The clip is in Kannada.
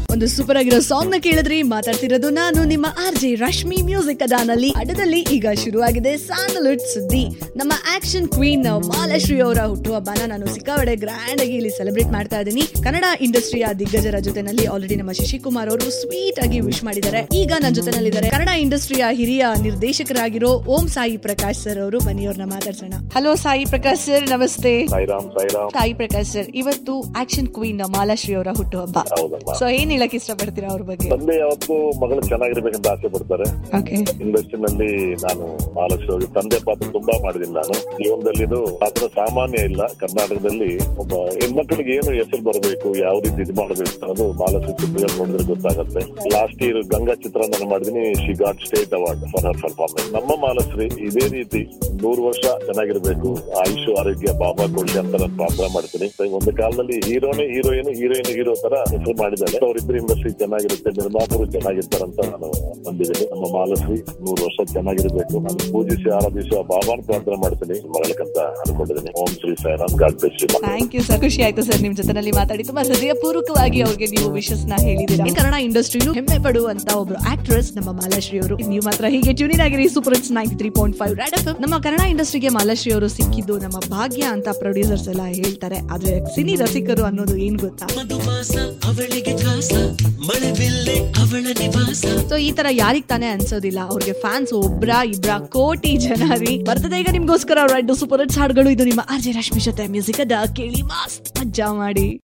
ಒಂದು ಸೂಪರ್ ಆಗಿರೋ ಸಾಂಗ್ ನ ಕೇಳಿದ್ರಿ ಮಾತಾಡ್ತಿರೋದು ನಾನು ನಿಮ್ಮ ಆರ್ ಜೆ ರಶ್ಮಿ ಮ್ಯೂಸಿಕ್ ಅದಾನಲ್ಲಿ ಅಡದಲ್ಲಿ ಈಗ ಶುರುವಾಗಿದೆ ಸ್ಯಾಂಡಲ್ವುಡ್ ಸುದ್ದಿ ನಮ್ಮ ಆಕ್ಷನ್ ಕ್ವೀನ್ ಮಾಲಾಶ್ರೀ ಅವರ ಹುಟ್ಟುಹಬ್ಬನ ನಾನು ಸಿಕ್ಕಾಪಟ್ಟೆ ಗ್ರ್ಯಾಂಡ್ ಆಗಿ ಇಲ್ಲಿ ಸೆಲೆಬ್ರೇಟ್ ಮಾಡ್ತಾ ಇದ್ದೀನಿ ಕನ್ನಡ ಇಂಡಸ್ಟ್ರಿಯ ದಿಗ್ಗಜರ ಜೊತೆನಲ್ಲಿ ಆಲ್ರೆಡಿ ನಮ್ಮ ಶಶಿಕುಮಾರ್ ಅವರು ಸ್ವೀಟ್ ಆಗಿ ವಿಶ್ ಮಾಡಿದ್ದಾರೆ ಈಗ ನನ್ನ ಜೊತೆನಲ್ಲಿದ್ದಾರೆ ಕನ್ನಡ ಇಂಡಸ್ಟ್ರಿಯ ಹಿರಿಯ ನಿರ್ದೇಶಕರಾಗಿರೋ ಓಂ ಸಾಯಿ ಪ್ರಕಾಶ್ ಸರ್ ಅವರು ಬನ್ನಿ ಅವ್ರನ್ನ ಮಾತಾಡ್ಸೋಣ ಹಲೋ ಸಾಯಿ ಪ್ರಕಾಶ್ ಸರ್ ನಮಸ್ತೆ ಸಾಯಿರಾಮ್ ಸಾಯಿರಾಮ್ ಸಾಯಿ ಪ್ರಕಾಶ್ ಸರ್ ಇವತ್ತು ಆಕ್ಷನ್ ಕ್ವೀನ್ ಮಾಲಾಶ್ರೀ ಅವರ ಹುಟ್ಟುಹಬ್ಬ ಹೌದಮ್ಮ ಸೊ ಏನ್ ಹೇಳಕ್ ಇಷ್ಟಪಡ್ತೀರಾ ಅವ್ರ ಬಗ್ಗೆ ತಂದೆ ಯಾವತ್ತು ಮಗಳು ಚೆನ್ನಾಗಿರ್ಬೇಕಂತ ಆಸೆ ಪಡ್ತಾರೆ ಓಕೆ ಇಂಡಸ್ಟ್ರಿನಲ್ಲಿ ನಾನು ಮಹಾಲಕ್ಷ್ಮಿ ಅವ್ರಿಗೆ ತಂದೆ ಪಾತ್ರ ತುಂಬಾ ಮಾಡಿದ್ದೀನಿ ನಾನು ಜೀವನದಲ್ಲಿ ಇದು ಪಾತ್ರ ಸಾಮಾನ್ಯ ಇಲ್ಲ ಕರ್ನಾಟಕದಲ್ಲಿ ಒಬ್ಬ ಹೆಣ್ಮಕ್ಳಿಗೆ ಏನು ಹೆಸರು ಬರಬೇಕು ಯಾವ ರೀತಿ ಇದು ಮಾಡಬೇಕು ಅನ್ನೋದು ಮಹಾಲಕ್ಷ್ಮಿ ಚಿತ್ರಗಳು ನೋಡಿದ್ರೆ ಗೊತ್ತಾಗುತ್ತೆ ಲಾಸ್ಟ್ ಇಯರ್ ಗಂಗಾ ಚಿತ್ರ ನಾನು ಮಾಡಿದೀನಿ she got state award for her performance ನಮ್ಮ ಮಹಾಲಕ್ಷ್ಮಿ ಇದೇ ರೀತಿ ನೂರು ವರ್ಷ ಚೆನ್ನಾಗಿರ್ಬೇಕು ಆಯುಷು ಆರೋಗ್ಯ ಬಾಬಾ ಕೊಡ್ಲಿ ಅಂತ ನಾನು ಪ್ರಾರ್ಥನೆ ಮಾಡ್ತೀನಿ ಒಂದು ಕಾಲದಲ್ಲಿ ಹೀರೋನೇ ಹೀರೋಯಿನ್ ಹೀರೋಯಿನ್ ಹೀರೋ ತರ ಹೆಸರು ಮಾಡಿದ್ದಾರೆ ಅವರಿಬ್ಬರು ಇಂಡಸ್ಟ್ರಿ ಚೆನ್ನಾಗಿರುತ್ತೆ ನಿರ್ಮಾಪಕರು ಚೆನ್ನಾಗಿರ್ತಾರಂತ ನಾನು ನಂಬಿದ್ದೀನಿ ನಮ್ಮ ಮಹಾಲಕ್ಷ್ಮಿ ನೂರು ವರ್ಷ ಚೆನ್ನಾಗಿರ್ಬೇಕು ನಾನು ಪೂಜಿಸಿ ಆರಾಧಿಸುವ ಬಾಬಾನ ಪ್ರಾರ್ಥನೆ ಮಾಡ್ತೀನಿ ಮಗಳಕ್ಕಂತ ಅನ್ಕೊಂಡಿದ್ದೀನಿ ಓಂ ಶ್ರೀ ಸಾಯಿರಾಮ್ ಗಾಡ್ ಬೆಸ್ಟ್ ಥ್ಯಾಂಕ್ ಯು ಸರ್ ಖುಷಿ ಆಯ್ತು ಸರ್ ನಿಮ್ ಜೊತೆನಲ್ಲಿ ಮಾತಾಡಿ ತುಂಬಾ ಹೃದಯಪೂರ್ವಕವಾಗಿ ಅವ್ರಿಗೆ ನೀವು ವಿಶಸ್ ನ ಹೇಳಿದ್ದೀರಾ ಈ ಕನ್ನಡ ಇಂಡಸ್ಟ್ರಿನು ಹೆಮ್ಮೆ ಪಡುವಂತ ಒಬ್ರು ಆಕ್ಟ್ರೆಸ್ ನಮ್ಮ ಮಾಲಾಶ್ರೀ ಅವರು ನೀವು ಮಾತ್ರ ಹೀಗೆ ಟ್ಯೂನಿನ್ ಆಗಿರಿ super hits ninety three point five red F ನಮ್ಮ ಕನ್ನಡ ಇಂಡಸ್ಟ್ರಿಗೆ ಮಾಲಾಶ್ರೀ ಅವರು ಸಿಕ್ಕಿದ್ದು ನಮ್ಮ ಭಾಗ್ಯ ಅಂತ ಪ್ರೊಡ್ಯೂಸರ್ಸ್ ಎಲ್ಲ ಹೇಳ್ತಾರೆ ಆದ್ರೆ ಸಿನಿ ರಸಿಕರು ಅನ್ನೋದು ಏನ್ ಗೊತ್ತಾ ಮಧುಮಾಸ ಅವಳಿಗೆ ಖಾಸ ಮಳೆ ಬಿಲ್ಲೆ ಅವಳ ನಿವಾಸ ಸೊ ಈ ತರ ಯಾರಿಗ್ ತಾನೇ ಅನ್ಸೋದಿಲ್ಲ ಅವ್ರಿಗೆ ಫ್ಯಾನ್ಸ್ ಒಬ್ರ ಇಬ್ರ ಕೋಟಿ ಜನ ರೀ ಬರ್ತದೆ ಈಗ ನಿಮ್ಗೋಸ್ಕರ ರೆಡ್ ಸೂಪರ್ ಹಿಟ್ಸ್ ಹಾಡುಗಳು ಇದು ನಿಮ್ಮ ಆರ್ ಜೆ ರಶ್ಮಿ ಜೊತೆ ಮ್ಯೂಸಿಕ್ ಅದ ಕೇಳಿ ಮಸ್ತ್ ಮಜ್ಜಾ ಮಾಡಿ